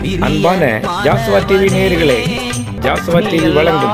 அன்பான ஜாஸ்வா டிவி நேயர்களே ஜாஸ்வா டிவி வழங்கும்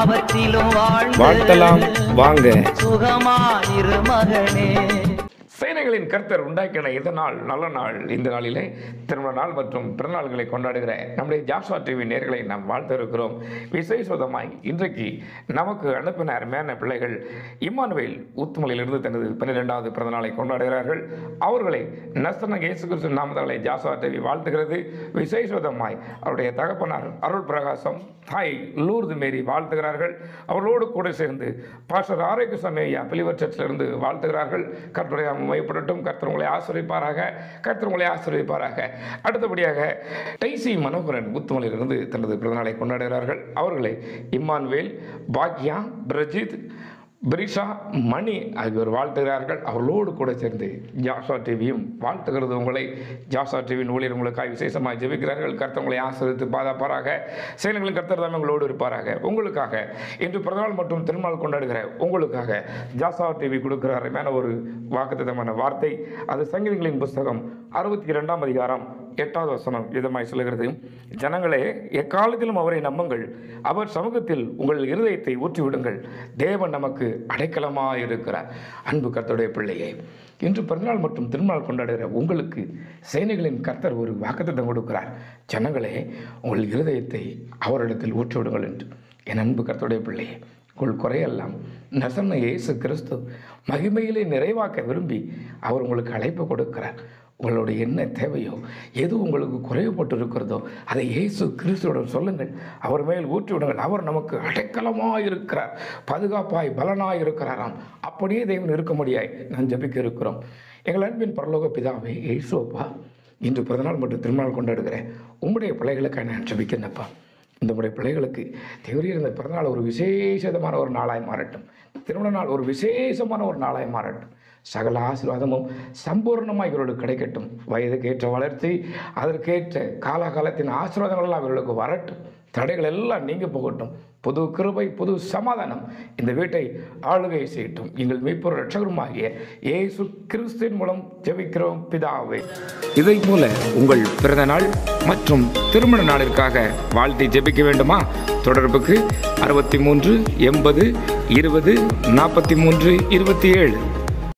வாழ்த்தலாம் வாங்க சுகமாயிரு மகனே சேனைகளின் கர்த்தர் உண்டாக்கின இந்த நாள் நல்ல நாள் இந்த நாளிலே திருமண நாள் மற்றும் பிறநாள்களை கொண்டாடுகிற நம்முடைய ஜாஸ்வா டிவி நேர்களை நாம் வாழ்த்து இருக்கிறோம் விசேஷமாய் இன்றைக்கு நமக்கு அனுப்பின அருமையான பிள்ளைகள் இம்மானுவேல் ஊத்துமலையிலிருந்து தனது பன்னிரெண்டாவது பிறந்தநாளை கொண்டாடுகிறார்கள் அவர்களை நசன இயேசு கிறிஸ்து நாமதங்களை ஜாஸ்வா டிவி வாழ்த்துகிறது விசேஷமாய் அவருடைய தகப்பனார் அருள் பிரகாசம் தாய் லூர்து மேரி வாழ்த்துகிறார்கள் அவர்களோடு கூட சேர்ந்து பாஸ்டர் ஆரோக்கியசாமி ஐயா பிலிவர் சர்ச்சிலிருந்து வாழ்த்துகிறார்கள் கர்த்தருடைய மையப்படட்டும் கர்த்தர் உங்களை ஆசிரியப்பாராக கர்த்தர் உங்களை ஆசிரியப்பாராக அடுத்தபடியாக டைசி மனோகரன் முத்துமலையிலிருந்து தனது பிறந்தநாளை கொண்டாடுகிறார்கள் அவர்களை இம்மான்வேல் பாக்யா பிரஜித் பிரிஷா மணி ஆகியோர் வாழ்த்துகிறார்கள் அவர்களோடு கூட சேர்ந்து ஜாஷா டிவியும் வாழ்த்துகிறது உங்களை ஜாஷா டிவியின் ஊழியர் உங்களுக்காக விசேஷமாக ஜெபிக்கிறார்கள் கர்த்தர் உங்களை ஆசிரியத்து பாதாப்பாராக சேனங்களின் கர்த்தர் தாமே உங்களோடு இருப்பாராக உங்களுக்காக இன்று பிறந்தநாள் மற்றும் திருநாள் கொண்டாடுகிற உங்களுக்காக ஜாஷா டிவி கொடுக்கிற அருமையான ஒரு வாக்குத்தமான வார்த்தை அது சங்கீதங்களின் புஸ்தகம் அறுபத்தி இரண்டாம் அதிகாரம் எட்டாவது வசனம் விதமாய் சொல்லுகிறது ஜனங்களே எக்காலத்திலும் அவரை நம்புங்கள் அவர் சமூகத்தில் உங்கள் இருதயத்தை ஊற்றி விடுங்கள் தேவன் நமக்கு அடைக்கலமாக இருக்கிறார் அன்பு கர்த்தருடைய பிள்ளையே இன்று பிறந்தநாள் மற்றும் திருநாள் கொண்டாடுகிற உங்களுக்கு சேனைகளின் கர்த்தர் ஒரு வாக்குத்தத்தம் கொடுக்கிறார் ஜனங்களே உங்கள் இருதயத்தை அவரிடத்தில் ஊற்றி விடுங்கள் என்று என் அன்பு கர்த்தருடைய பிள்ளையே உங்கள் குறையெல்லாம் நசன்ன இயேசு கிறிஸ்து மகிமையிலே நிறைவாக்க விரும்பி அவர் உங்களுக்கு அழைப்பு கொடுக்கிறார் உங்களுடைய என்ன தேவையோ எது உங்களுக்கு குறைவுபட்டு இருக்கிறதோ அதை இயேசு கிறிஸ்துவிடம் சொல்லுங்கள் அவர் மேல் ஊற்றி விடுங்கள் அவர் நமக்கு அடைக்கலமாக இருக்கிறார் பாதுகாப்பாய் பலனாய் இருக்கிறாராம் அப்படியே தெய்வம் இருக்க முடியாய் நான் ஜபிக்க இருக்கிறோம் எங்கள் அன்பின் பரலோக பிதாவே இயேசுப்பா இன்று பிறந்தநாள் மற்றும் திருநாள் கொண்டாடுகிறேன் உம்முடைய பிள்ளைகளுக்காக நான் ஜபிக்கிறேன்ப்பா இந்த முறை பிள்ளைகளுக்கு தேவரீர் இந்த பிறந்தநாள் ஒரு விசேஷமான ஒரு நாளாய் மாறட்டும் திருமண நாள் ஒரு விசேஷமான ஒரு நாளாய் மாறட்டும் சகல ஆசீர்வாதமும் சம்பூர்ணமாக இவர்களுக்கு கிடைக்கட்டும் வயதுக்கேற்ற வளர்ச்சி அதற்கேற்ற காலாகாலத்தின் ஆசீர்வாதங்கள் எல்லாம் இவர்களுக்கு வரட்டும் தடைகள் எல்லாம் நீங்க போகட்டும் புது கிருபை புது சமாதானம் இந்த வீட்டை ஆளுகை செய்யட்டும் எங்கள் மீட்பொரு ரட்சகருமாகிய இயேசு கிறிஸ்துவின் மூலம் ஜெபிக்கிறோம் பிதாவே இதை போல உங்கள் பிறந்த நாள் மற்றும் திருமண நாளிற்காக வாழ்த்தி ஜெபிக்க வேண்டுமா தொடர்புக்கு அறுபத்தி மூன்று எண்பது இருபது நாற்பத்தி மூன்று இருபத்தி ஏழு